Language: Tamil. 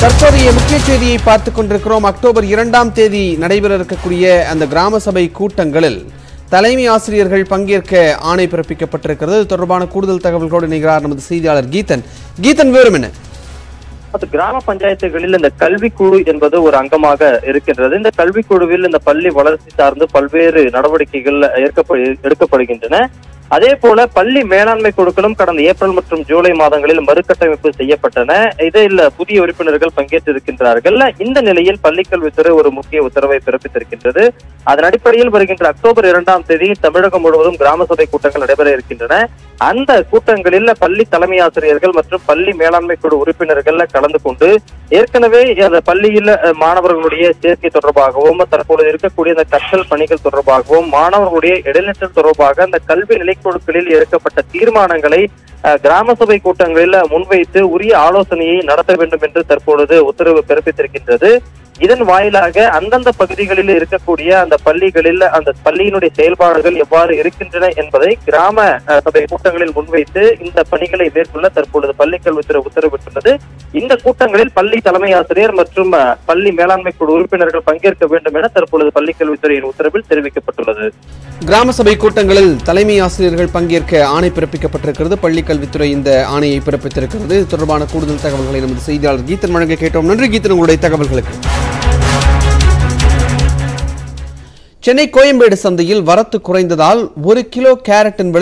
தற்போதைய முக்கிய செய்தியை பார்த்துக் கொண்டிருக்கிறோம் அக்டோபர் இரண்டாம் தேதி நடைபெற இருக்கக்கூடிய அந்த கிராம சபை கூட்டங்களில் தலைமை ஆசிரியர்கள் பங்கேற்க ஆணை பிறப்பிக்கப்பட்டிருக்கிறது இது தொடர்பான கூடுதல் தகவல்களோடு இணைகிறார் நமது செய்தியாளர் கீதன் கீதன் விவரம் என்ன அது கிராம பஞ்சாயத்துகளில் இந்த கல்விக்குழு என்பது ஒரு அங்கமாக இருக்கின்றது இந்த கல்விக்குழுவில் இந்த பள்ளி வளர்ச்சி சார்ந்து பல்வேறு நடவடிக்கைகள் ஏற்கப்ப எடுக்கப்படுகின்றன அதே போல பள்ளி மேலாண்மை குழுக்களும் கடந்த ஏப்ரல் மற்றும் ஜூலை மாதங்களில் மறுகட்டமைப்பு செய்யப்பட்டன இதில் புதிய உறுப்பினர்கள் பங்கேற்றிருக்கின்றார்கள் இந்த நிலையில் பள்ளிக்கல்வித்துறை ஒரு முக்கிய உத்தரவை பிறப்பித்திருக்கின்றது அதன் அடிப்படையில் வருகின்ற அக்டோபர் இரண்டாம் தேதி தமிழகம் முழுவதும் கிராம சபை கூட்டங்கள் நடைபெற இருக்கின்றன அந்த கூட்டங்களில் பள்ளி தலைமை ஆசிரியர்கள் மற்றும் பள்ளி மேலாண்மை குழு உறுப்பினர்கள் கலந்து கொண்டு ஏற்கனவே அந்த பள்ளியில் அஹ், மாணவர்களுடைய சேர்க்கை தொடர்பாகவும் தற்பொழுது இருக்கக்கூடிய அந்த கற்றல் பணிகள் தொடர்பாகவும் மாணவர்களுடைய இடைநிற்றல் தொடர்பாக அந்த கல்வி நிலைக்குழுக்களில் எடுக்கப்பட்ட தீர்மானங்களை அஹ், கிராம சபை கூட்டங்களில் முன்வைத்து உரிய ஆலோசனையை நடத்த வேண்டும் என்று தற்பொழுது உத்தரவு பிறப்பித்திருக்கின்றது இதன் வாயிலாக அந்தந்த பகுதிகளில் இருக்கக்கூடிய அந்த பள்ளிகளில் அந்த பள்ளியினுடைய செயல்பாடுகள் எவ்வாறு இருக்கின்றன என்பதை கிராம அஹ், சபை கூட்டங்களில் முன்வைத்து இந்த பணிகளை மேற்கொள்ள தற்பொழுது பள்ளிக்கல்வித்துறை உத்தரவிட்டுள்ளது இந்த கூட்டங்களில் பள்ளி தலைமை ஆசிரியர் மற்றும் அஹ், பள்ளி மேலாண்மை குழு உறுப்பினர்கள் பங்கேற்க வேண்டும் என தற்பொழுது பள்ளிக்கல்வித்துறையின் உத்தரவில் தெரிவிக்கப்பட்டுள்ளது கிராம சபை கூட்டங்களில் தலைமை ஆசிரியர்கள் பங்கேற்க ஆணை பிறப்பிக்கப்பட்டிருக்கிறது பள்ளிக் கல்வித்துறை இந்த ஆணையை பிறப்பித்திருக்கிறது இது தொடர்பான கூடுதல் தகவல்களை நமது செய்தியாளர் கீதன் வழங்க கேட்டோம் நன்றி கீதன் உங்களுடைய தகவல்களுக்கு சென்னை கோயம்பேடு சந்தையில் வரத்து குறைந்ததால் ஒரு கிலோ கேரட்டின் விலை